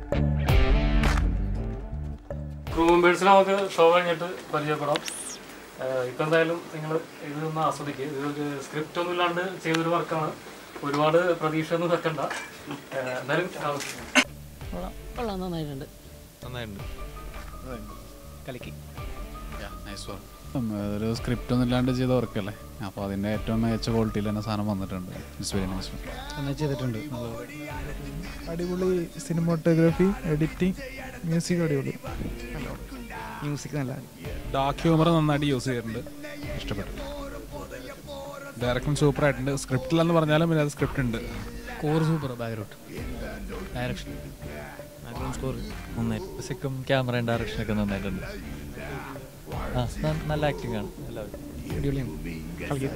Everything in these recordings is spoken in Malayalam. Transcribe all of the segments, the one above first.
ക്രൂ മെമ്പേഴ്സിനെ നമുക്ക് ഷോ കഴിഞ്ഞിട്ട് പരിചയപ്പെടാം ഏഹ് ഇപ്പൊ എന്തായാലും നിങ്ങൾ ഇത് ഒന്ന് ആസ്വദിക്കുക ഇത് ഒരു സ്ക്രിപ്റ്റ് ഒന്നും ഇല്ലാണ്ട് ചെയ്തൊരു വർക്കാണ് ഒരുപാട് പ്രതീക്ഷ ഒന്നും വെക്കണ്ട ഏഹ് എന്തായാലും കാണാം. കൊള്ളാം കൊള്ളാം നന്നായിട്ടുണ്ട് നന്നായിട്ടുണ്ട് കളിക്ക് ഉം, ഒരു സ്ക്രിപ്റ്റ് ഒന്നും ഇല്ലാണ്ട് ചെയ്ത വർക്കല്ലേ അപ്പോൾ അതിൻ്റെ ഏറ്റവും മികച്ച ക്വാളിറ്റിയിൽ തന്നെ സാധനം വന്നിട്ടുണ്ട് ഇറ്റ്സ് വെരി നൈസ് നന്നായി ചെയ്തിട്ടുണ്ട് അടിപൊളി സിനിമാട്ടോഗ്രാഫി എഡിറ്റിംഗ് മ്യൂസിക് അടിപൊളി മ്യൂസിക് നല്ല ഡാർക്ക് ഹ്യൂമർ നന്നായിട്ട് യൂസ് ചെയ്തിട്ടുണ്ട് ഇഷ്ടപ്പെട്ടു ഡയറക്ഷൻ സൂപ്പർ ആയിട്ടുണ്ട് സ്ക്രിപ്റ്റിലെന്ന് പറഞ്ഞാലും പിന്നെ അത് സ്ക്രിപ്റ്റ് ഉണ്ട് score super background direction background score നന്നായിട്ട് മ്യൂസിക്കും ക്യാമറയും ഡയറക്ഷനൊക്കെ നന്നായിട്ടുണ്ട് ആ ന- നല്ല ആക്ടിംഗ് ആണ് എല്ലാവരും അടിപൊളിയാണ് കളിക്ക്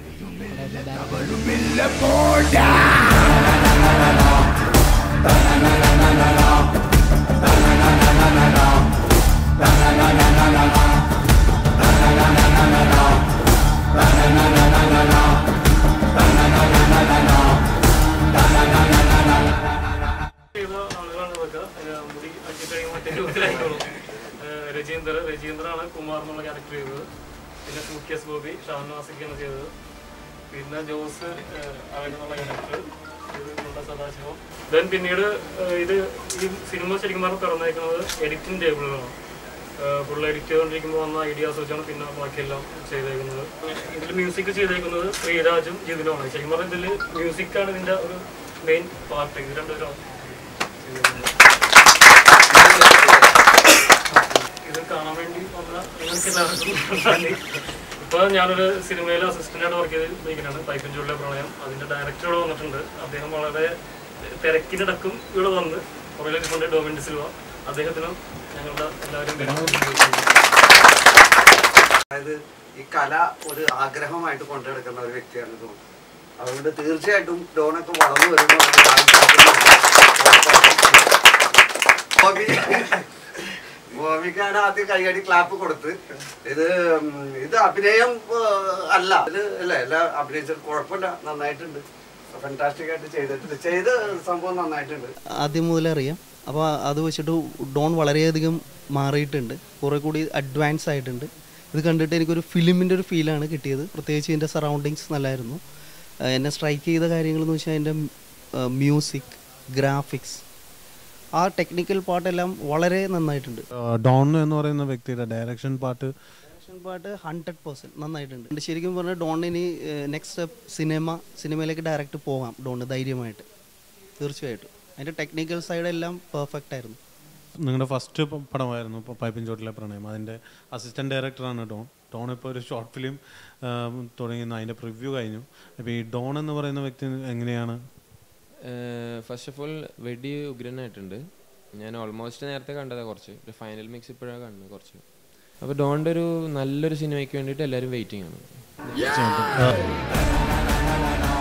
ചെയ്ത ആളുകളാണ് ഇതൊക്കെ ഏഹ് മുടി അടിച്ച് കഴിയുമ്പോൾ മറ്റേ രൂപത്തിലായിക്കോളും ഏഹ് രജീന്ദ്ര രജീന്ദ്രാണ് കുമാർ എന്നുള്ള ക്യാരക്ടർ ചെയ്തത് പിന്നെ സൂക്കേസ് ഗോപി ഷാനവാസിക്കാണ് ചെയ്തത് പിന്നെ ജോസ് ഏഹ് അവൻ എന്നുള്ള ക്യാരക്ടർ ഇത് ഗുണ്ട സദാശിവം ദെൻ പിന്നീട് ഏഹ് ഇത് ഈ സിനിമ ശരിക്കും പറഞ്ഞാൽ പിറന്നേക്കുന്നത് എഡിറ്റിംഗ് ടേബിളിലാണ് ഫുൾ എഡിറ്റ് ചെയ്തുകൊണ്ടിരിക്കുമ്പോൾ വന്ന ഐഡിയാസ് വെച്ചാണ് പിന്നെ ബാക്കിയെല്ലാം ചെയ്തേക്കുന്നത് ഇതിൽ മ്യൂസിക് ചെയ്തേക്കുന്നത് ശ്രീരാജും ജിതിനുമാണ് ശരിക്കും പറഞ്ഞാൽ ഇതിൽ മ്യൂസിക്കാണ് ഇതിൻ്റെ ഒരു മെയിൻ പാർട്ട് ഇത് രണ്ടുപേരും ഇത് കാണാൻ വേണ്ടി വന്ന നിങ്ങൾക്ക് എല്ലാവർക്കും നന്ദി. ഇപ്പൊ ഞാനൊരു സിനിമയിൽ അസിസ്റ്റന്റ് ആയിട്ട് വർക്ക് ചെയ്തിരിക്കുന്നതാണ് പൈപ്പൻ ചുള്ളിലെ പ്രളയം അതിന്റെ ഡയറക്ടർ ഇവിടെ വന്നിട്ടുണ്ട് അദ്ദേഹം വളരെ തിരക്കിനിടക്കും ഇവിടെ വന്ന് പുറകിൽ ഇരിപ്പുണ്ട് ഡോമിൻ ഡി സിൽവ അദ്ദേഹത്തിനും ഞങ്ങളുടെ എല്ലാവരും അതായത് ഈ കല ഒരു ആഗ്രഹമായിട്ട് കൊണ്ടെടുക്കുന്ന ഒരു വ്യക്തിയാണ് ഡോൺ അതുകൊണ്ട് തീർച്ചയായിട്ടും ഡോണൊക്കെ വളർന്നു വരുമ്പോൾ ബോബി ബോബിക്കാണ് ആദ്യം കൈയടി ക്ലാപ്പ് കൊടുത്ത് ഇത് ഉം, ഇത് അഭിനയം ഏർ, അല്ല ഇത് അല്ലേ എല്ലാ അഭിനയിച്ചത് കുഴപ്പമില്ല നന്നായിട്ടുണ്ട് ഫാന്റാസ്റ്റിക് ആയിട്ട് ചെയ്തിട്ടുണ്ട് ചെയ്ത് സംഭവം നന്നായിട്ടുണ്ട് ആദ്യം മുതലേ അറിയാം അപ്പോൾ അത് വെച്ചിട്ട് ഡോൺ വളരെയധികം മാറിയിട്ടുണ്ട് കുറേ കൂടി അഡ്വാൻസ് ആയിട്ടുണ്ട് ഇത് കണ്ടിട്ട് എനിക്കൊരു ഫിലിമിൻ്റെ ഒരു ഫീലാണ് കിട്ടിയത് പ്രത്യേകിച്ച് ഇതിൻ്റെ സറൗണ്ടിങ്സ് നല്ലായിരുന്നു ആ, എന്നെ സ്ട്രൈക്ക് ചെയ്ത കാര്യങ്ങളെന്ന് വെച്ചാൽ അതിൻ്റെ മ്യൂസിക് ഗ്രാഫിക്സ് ആ ടെക്നിക്കൽ പാട്ടെല്ലാം വളരെ നന്നായിട്ടുണ്ട് ഡോൺ എന്ന് പറയുന്ന വ്യക്തിയുടെ ഡയറക്ഷൻ പാട്ട് ആക്ഷൻ പാട്ട് ഹൺഡ്രഡ് പെർസെൻറ്റ് നന്നായിട്ടുണ്ട് ശരിക്കും പറഞ്ഞാൽ ഡോണിന് നെക്സ്റ്റ് സ്റ്റെപ്പ് സിനിമ സിനിമയിലേക്ക് ഡയറക്റ്റ് പോകാം ഡോണ് ധൈര്യമായിട്ട് തീർച്ചയായിട്ടും അതിൻ്റെ ടെക്നിക്കൽ സൈഡെല്ലാം പെർഫെക്റ്റ് ആയിരുന്നു നിങ്ങളുടെ ഫസ്റ്റ് പടമായിരുന്നു ഇപ്പോൾ പൈപ്പിൻ ചോട്ടിലെ പ്രണയം അതിൻ്റെ അസിസ്റ്റൻറ്റ് ഡയറക്ടറാണ് ഡോൺ ഡോൺ ഇപ്പോൾ ഒരു ഷോർട്ട് ഫിലിം തുടങ്ങുന്നു അതിൻ്റെ പ്രിവ്യൂ കഴിഞ്ഞു അപ്പോൾ ഈ ഡോൺ എന്ന് പറയുന്ന വ്യക്തി എങ്ങനെയാണ് ഫസ്റ്റ് ഓഫ് ഓൾ വെടി ഉഗ്രനായിട്ടുണ്ട് ഞാൻ ഓൾമോസ്റ്റ് നേരത്തെ കണ്ടതാണ് കുറച്ച് ഒരു ഫൈനൽ മിക്സ് ഇപ്പോഴാണ് കണ്ടത് കുറച്ച് അപ്പോൾ ഡോണിൻ്റെ ഒരു നല്ലൊരു സിനിമയ്ക്ക് വേണ്ടിയിട്ട് എല്ലാവരും വെയിറ്റിംഗ് ആണ്